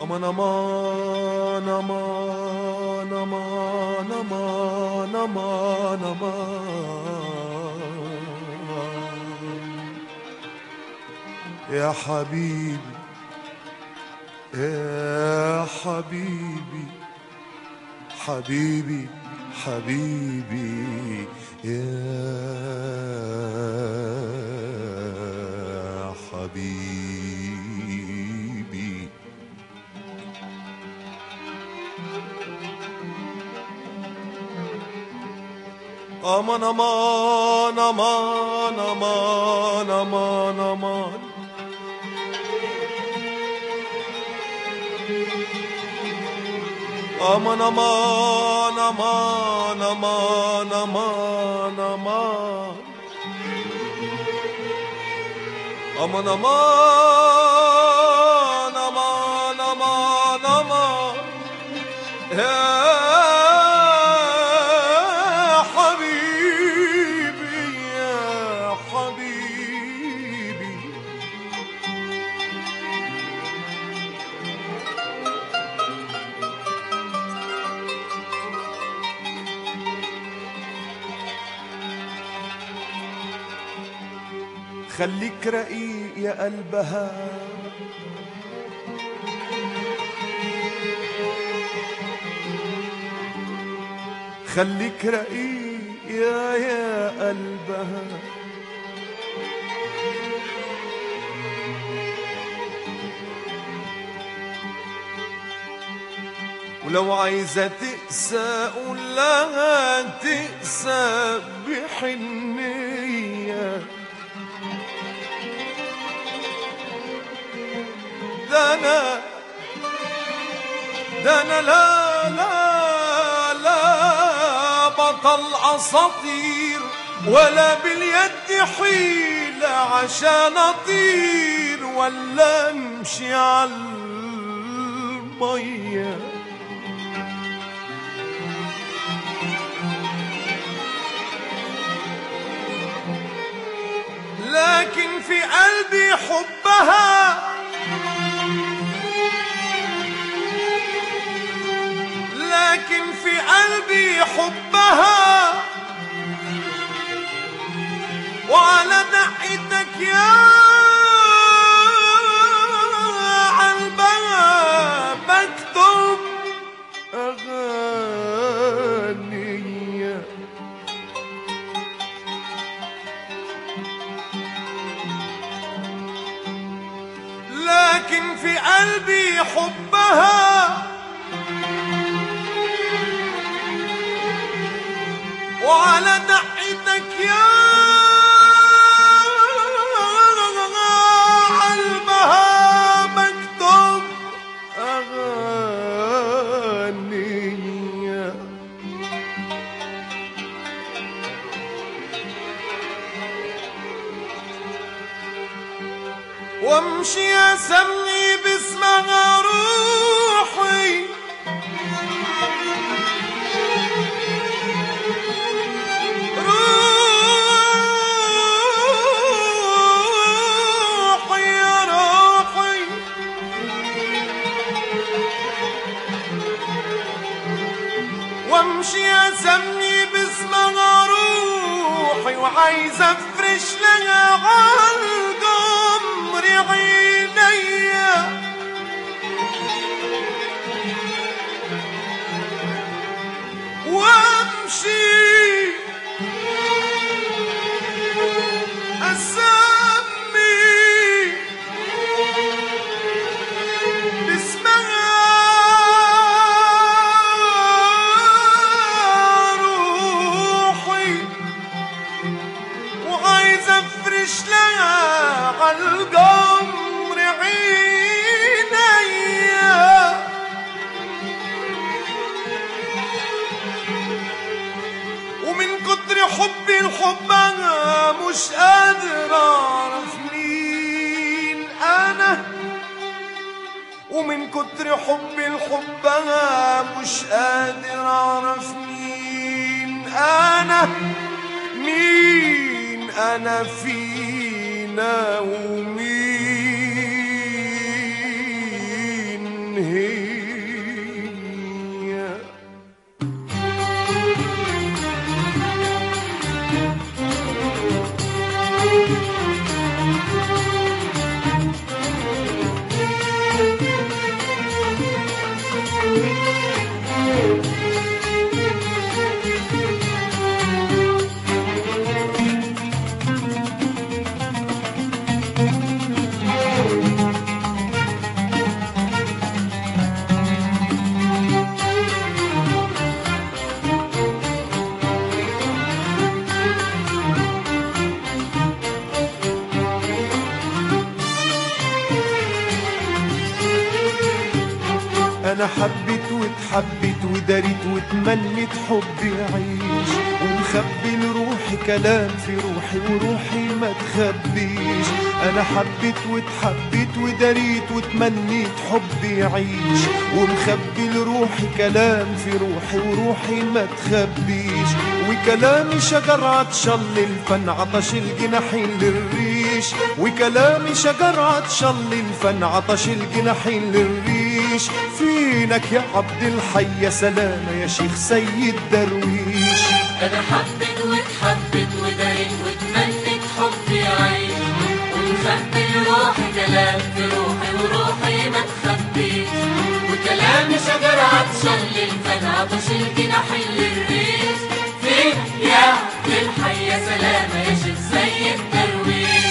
aman aman aman aman aman aman aman يا حبيبي يا حبيبي حبيبي حبيبي يا حبيبي aman aman aman aman aman aman aman aman aman aman aman aman aman aman aman aman aman يا حبيبي يا حبيبي خليك رقيق يا قلبها خليك رقيق يا يا قلبها ولو عايزة تقسى قول لها تقسى بحنية ده أنا ده أنا لا لا لا بطل أساطير ولا باليد حيلة عشان أطير ولا أمشي على المية لكن في قلبي حبها لكن في قلبي حبها وعلى دقتك يا قلبها بكتب أغاني لكن في قلبي حبها وعلى دقتك يا قلبها مكتوب أغاني وامشي اسمي باسمها روحي روحي يا روحي وامشي اسمي باسمها روحي وعايز افرش لها عالقمر عينيا وامشي اسمي باسمها روحي وعايز افرش لها عالقمر عينيا ومن كتر حبي لحبها مش قادر اعرف مين انا ومن كتر حبي لحبها مش قادر اعرف مين انا مين انا فينا ومين انا حبيت واتحبيت وداريت واتمنيت حبي يعيش ومخبي لروحي كلام في روحي وروحي ما تخبيش انا حبيت واتحبيت وداريت واتمنيت حبي يعيش ومخبي لروحي كلام في روحي وروحي ما تخبيش وكلامي شجر عطشان للفن عطش الجناحين للريش وكلامي شجر عطشان للفن عطش الجناحين للريش فينك يا عبد الحي يا سلامة يا شيخ سيد درويش انا حبيت واتحبيت وداريت واتمنيت حبي يعيش ومخبي روحي كلام في روحي وروحي ما تخبيش وكلامي شجر عطشان للفن عطش الجناحين للريش فين يا عبد الحي يا سلامة يا شيخ سيد درويش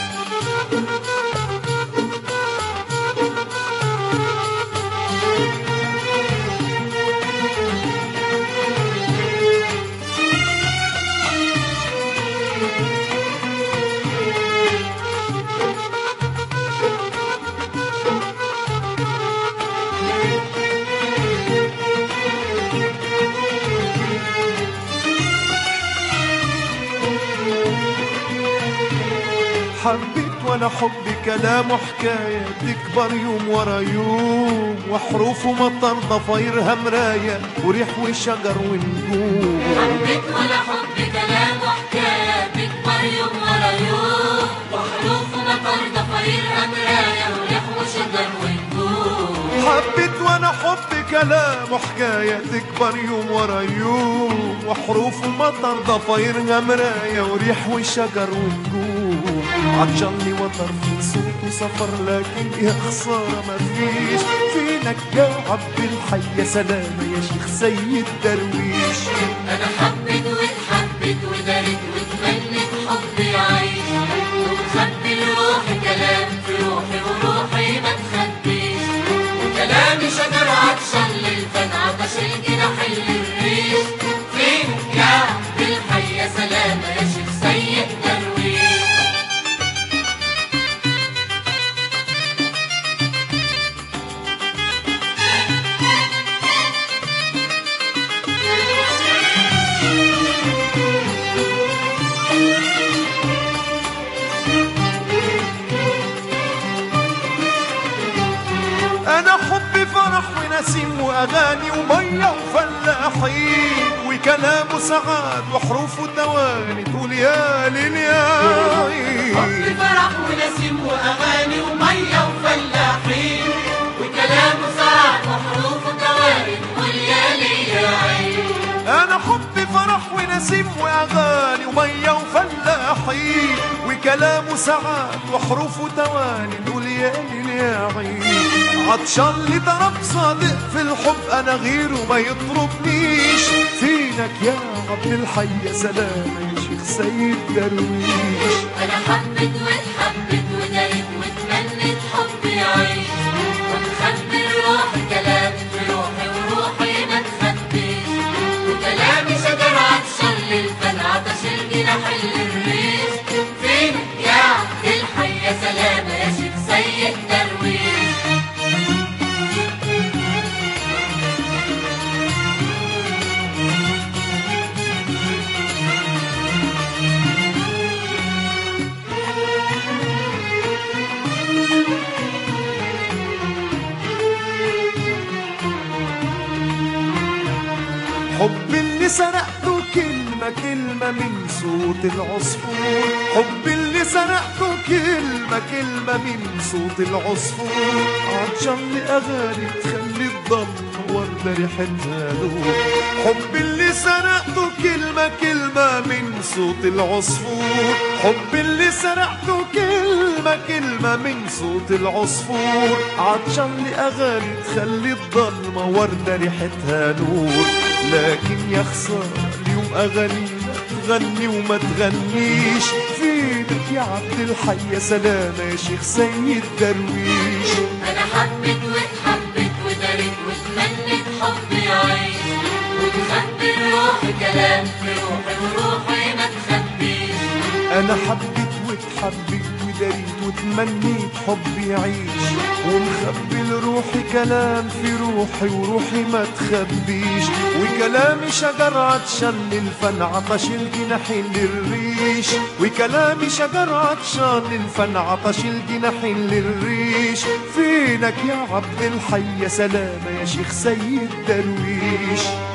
حبيت وانا حبي كلام وحكاية تكبر يوم ورا يوم وحروف ومطر ضفايرها مراية وريح وشجر ونجوم حبيت ولا حب كلام وحكاية بتكبر يوم ورا يوم وحروف ومطر ضفاير أمراية وريح وشجر ونجوم حبيت وانا حبي كلام وحكاية تكبر يوم ورا يوم وحروف ومطر ضفايرها مراية وريح وشجر ونجوم عطشان لي وطر في صوت وسفر لكن يا خسارة ما فيش فينك يا عبد الحي يا سلامة يا شيخ سيد درويش أنا حبيت واتحبيت وداريت واتمنيت حبي يعيش ومخبي لروحي كلام في روحي وروحي ما تخبيش وكلامي شجر عطشان للفن عطش الجناح للريش فين يا عبد الحي يا سلامة يا شيخ سيد درويش انا حبي فرح ونسيم واغاني وميه وفلاحين وكلام وسعاد وحروف ودواني تقول يا ليل يا عين حب فرح ونسيم واغاني وميه وفلاحين وكلام سعد وحروف وتوارد واليالي يا عين انا حبي فرح ونسيم واغاني وميه وفلاحين وكلام وسعاد وحروف وتواني تقول يا ليل يا عين عطشان لطرف صادق في الحب انا غيره ما يطربنيش فينك يا عبد الحي يا سلام يا شيخ سيد درويش انا حبيت واتحبيت وداريت واتمنيت حبي يعيش ومخبي روحي كلام في روحي وروحي ما تخبيش وكلامي شجر عطشان للفن عطش الجناح للريش فين يا عبد الحي يا سلامة يا شيخ سيد درويش حب اللي سرقته كلمة كلمة من صوت العصفور حب اللي سرقته كلمة كلمة من صوت العصفور عطشان لأغاني تخلي الضلمة وردة ريحتها نور حب اللي سرقته كلمة كلمة من صوت العصفور حب اللي سرقته كلمة كلمة من صوت العصفور عطشان لأغاني تخلي الضلمة وردة ريحتها نور لكن يا خسارة اليوم أغانينا تغني وما تغنيش فينك يا عبد الحي يا سلامة يا شيخ سيد درويش انا حبيت واتحبيت وداريت واتمنيت حبي يعيش ومخبي روحي كلام في روحي وروحي ما تخبيش أنا حبيت واتحبيت وداريت وتمنيت حبي يعيش ومخبي لروحي كلام في روحي وروحي ما تخبيش وكلامي شجر عطشان للفن عطش الجناحين للريش وكلامي شجر عطشان للفن عطش الجناحين للريش فينك يا عبد الحي يا سلامة يا شيخ سيد درويش